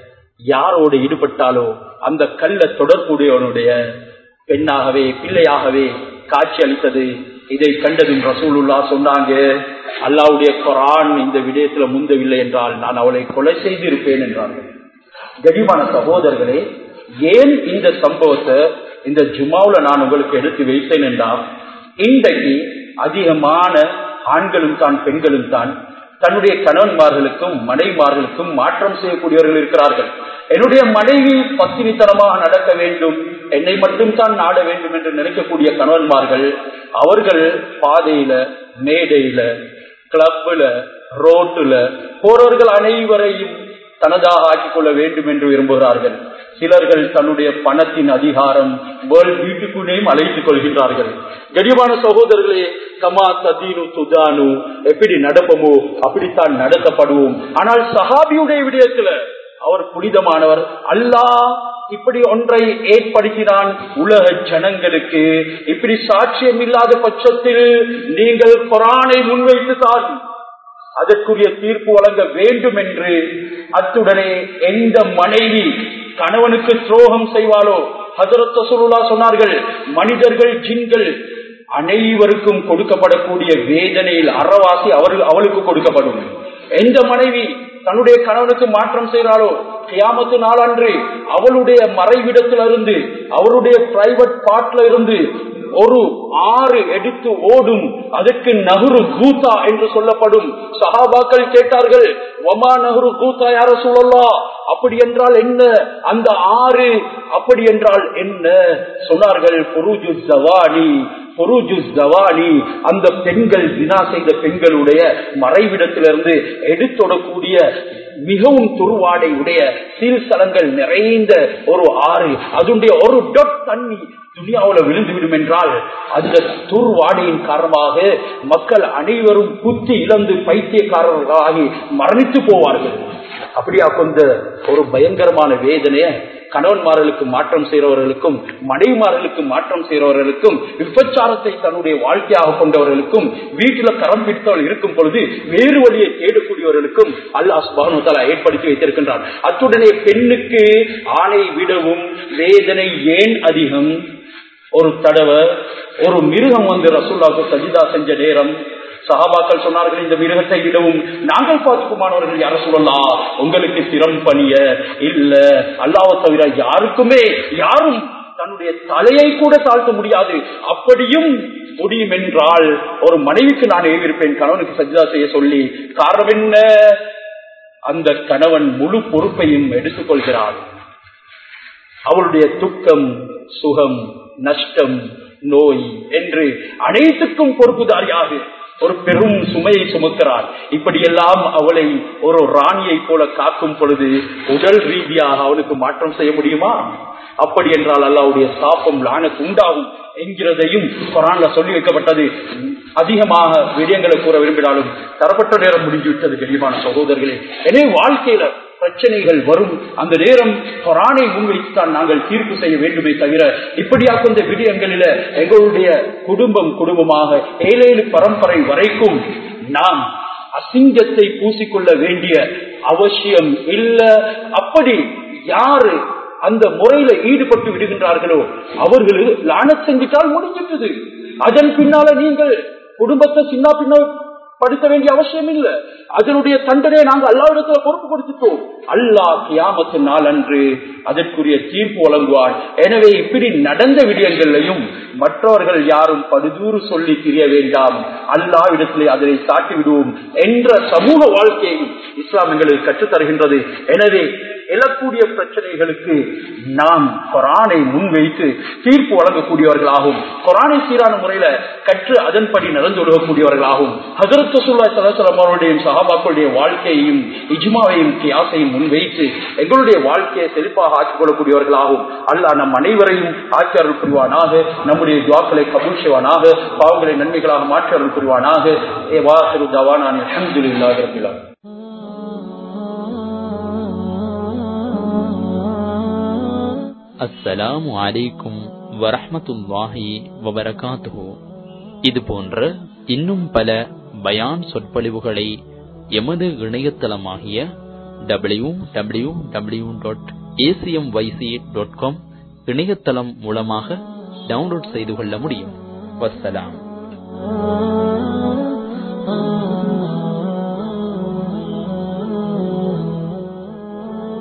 யாரோடு ஈடுபட்டாலோ அந்த கல்ல தொடர்புடையவனுடைய பெண்ணாகவே பிள்ளையாகவே காட்சி அளித்தது இதை கண்டதும் ரசூலுல்லா சொன்னாங்க அல்லாவுடைய குரான் இந்த விடயத்துல முந்தவில்லை என்றால் நான் அவளை கொலை செய்திருப்பேன் என்றார்கள் கடிமான சகோதரர்களே ஏன் இந்த சம்பவத்தை இந்த ஜுமாவுல நான் உங்களுக்கு எடுத்து வைத்தேன் என்றால் இன்றைக்கு அதிகமான ஆண்களும் தான் பெண்களும் தான் தன்னுடைய கணவன்மார்களுக்கும் மனைவிமார்களுக்கும் மாற்றம் செய்யக்கூடியவர்கள் இருக்கிறார்கள் என்னுடைய மனைவி பத்தினித்தனமாக நடக்க வேண்டும் என்னை மட்டும் தான் நாட வேண்டும் என்று நினைக்கக்கூடிய கணவன்மார்கள் அவர்கள் பாதையில மேடையில கிளப்ல ரோட்டுல போறவர்கள் அனைவரையும் தனதாக ஆக்கிக் கொள்ள வேண்டும் என்று விரும்புகிறார்கள் சிலர்கள் தன்னுடைய பணத்தின் அதிகாரம் வேர்ல்ட் வீட்டுக்குள்ளேயும் அழைத்துக் கொள்கின்றார்கள் கடிவான சகோதரர்களே கமா ததீனு துதானு எப்படி நடப்பமோ அப்படித்தான் நடத்தப்படுவோம் ஆனால் சஹாபியுடைய விடயத்துல அவர் புனிதமானவர் அல்லாஹ் இப்படி ஒன்றை ஏற்படுத்தினான் உலக ஜனங்களுக்கு இப்படி சாட்சியம் இல்லாத பட்சத்தில் நீங்கள் குரானை முன்வைத்துதான் அதற்குரிய தீர்ப்பு வழங்க வேண்டும் என்று அத்துடனே எந்த மனைவி கணவனுக்கு துரோகம் செய்வாளோ ஹசரத் சுருலா சொன்னார்கள் மனிதர்கள் ஜின்கள் அனைவருக்கும் கொடுக்கப்படக்கூடிய வேதனையில் அறவாசி அவர்கள் அவளுக்கு கொடுக்கப்படும் எந்த மனைவி தன்னுடைய கணவனுக்கு மாற்றம் செய்கிறாளோ கியாமத்து நாளன்று அவளுடைய மறைவிடத்திலிருந்து அவருடைய பிரைவேட் பார்ட்ல இருந்து ஒரு ஆறு எடுத்து ஓடும் அதற்கு நகுரு கூத்தா என்று சொல்லப்படும் சஹாபாக்கள் கேட்டார்கள் ஒமா நகுரு கூத்தா யார சொல்லலாம் அப்படி என்றால் என்ன அந்த ஆறு அப்படி என்றால் என்ன சொன்னார்கள் புருஜு ஜவானி புருஜு ஜவானி அந்த பெண்கள் வினா செய்த பெண்களுடைய மறைவிடத்திலிருந்து எடுத்தொடக்கூடிய மிகவும் துருவாடை உடைய சீர்சலங்கள் நிறைந்த ஒரு ஆறு அதனுடைய ஒரு டொட் தண்ணி துனியாவுல விழுந்துவிடும் என்றால் அந்த துர்வாடையின் காரணமாக மக்கள் அனைவரும் புத்தி இழந்து பைத்தியக்காரர்களாகி மரணித்து போவார்கள் அப்படியா கொண்ட ஒரு பயங்கரமான வேதனைய கணவன்மார்களுக்கு மாற்றம் செய்கிறவர்களுக்கும் மனைவிமார்களுக்கு மாற்றம் செய்கிறவர்களுக்கும் விபச்சாரத்தை தன்னுடைய வாழ்க்கையாக கொண்டவர்களுக்கும் வீட்டில கரம் பிடித்தவர்கள் இருக்கும் பொழுது வேறு வழியை தேடக்கூடியவர்களுக்கும் அல்லாஹ் சுபானுதலா ஏற்படுத்தி வைத்திருக்கின்றார் அத்துடனே பெண்ணுக்கு ஆணை விடவும் வேதனை ஏன் அதிகம் ஒரு தடவை ஒரு மிருகம் வந்து ரசூல்லாவுக்கு சஜிதா செஞ்ச நேரம் சகாபாக்கள் சொன்னார்கள் இந்த மிருகத்தை விடவும் நாங்கள் பார்த்துக்குமானவர்கள் யார சொல்லலாம் உங்களுக்கு சிரம் பணிய இல்ல அல்லாவை தவிர யாருக்குமே யாரும் தன்னுடைய தலையை கூட தாழ்த்த முடியாது அப்படியும் முடியும் என்றால் ஒரு மனைவிக்கு நான் எழுதியிருப்பேன் கணவனுக்கு சஜிதா செய்ய சொல்லி காரணம் என்ன அந்த கணவன் முழு பொறுப்பையும் எடுத்துக்கொள்கிறார் அவளுடைய துக்கம் சுகம் நஷ்டம் நோய் என்று அனைத்துக்கும் பொறுப்புதாரியாக ஒரு பெரும் சுமையை சுமக்கிறார் இப்படியெல்லாம் அவளை ஒரு ராணியை போல காக்கும் பொழுது உடல் ரீதியாக அவனுக்கு மாற்றம் செய்ய முடியுமா அப்படி என்றால் அல்லாவுடைய சாப்பம் லானுக்கு உண்டாகும் என்கிறதையும் குரான்ல சொல்லி வைக்கப்பட்டது அதிகமாக விடயங்களை கூற விரும்பினாலும் தரப்பட்ட நேரம் முடிஞ்சுவிட்டது கடிமான சகோதரர்களே எனவே வாழ்க்கையில பிரச்சனைகள் வரும் அந்த நேரம் கொரானை முன்வைத்துத்தான் நாங்கள் தீர்ப்பு செய்ய வேண்டுமே தவிர இப்படியாக இந்த விடயங்களில எங்களுடைய குடும்பம் குடும்பமாக ஏழேழு பரம்பரை வரைக்கும் நாம் அசிங்கத்தை பூசிக்கொள்ள வேண்டிய அவசியம் இல்ல அப்படி யாரு அந்த முறையில ஈடுபட்டு விடுகின்றார்களோ அவர்களுக்கு லான செஞ்சிட்டால் முடிஞ்சிட்டது அதன் பின்னால நீங்கள் குடும்பத்தை சின்ன பின்ன படுத்த வேண்டிய அவசியம் இல்ல அதனுடைய தண்டனையை நாங்கள் அல்லாவிடத்துல பொறுப்பு கொடுத்துட்டோம் அல்லாஹ் கியாமத்து நாள் அன்று அதற்குரிய தீர்ப்பு வழங்குவார் எனவே இப்படி நடந்த விடயங்களையும் மற்றவர்கள் யாரும் படுதூறு சொல்லி திரிய வேண்டாம் அல்லாவிடத்திலே அதனை சாட்டி விடுவோம் என்ற சமூக வாழ்க்கையை இஸ்லாம் எங்களுக்கு கற்றுத் தருகின்றது எனவே எழக்கூடிய பிரச்சனைகளுக்கு நாம் கொரானை முன்வைத்து தீர்ப்பு வழங்கக்கூடியவர்களாகும் கொரானை சீரான முறையில கற்று அதன்படி நடந்து கொள்ளக்கூடியவர்களாகும் ஹசரத் சுல்லா சலாசலம் அவருடைய சகாபாக்களுடைய வாழ்க்கையையும் இஜ்மாவையும் கியாசையும் முன்வைத்து எங்களுடைய வாழ்க்கையை செழிப்பாக ஆக்கிக் கொள்ளக்கூடியவர்களாகும் அல்லாஹ் நம் அனைவரையும் ஆட்சி அருள் புரிவானாக நம்முடைய துவாக்களை கபூல் செய்வானாக பாவங்களை நன்மைகளாக மாற்றி அருள் புரிவானாக ஏ வாசரு தவானான் அஹமதுல்லாஹ் ரபிலா அஸ்ஸலாமு அலைக்கும் வரஹ்மத்துல்லாஹி வபரகாத்துஹு இது போன்ற இன்னும் பல பயான் சொற்பொழிவுகளை எமது இணையதளமாகிய W W W dot ACM YC dot com இணையதளம் மூலமாக டவுன்லோட் செய்து கொள்ள முடியும் வஸ்ஸலாம்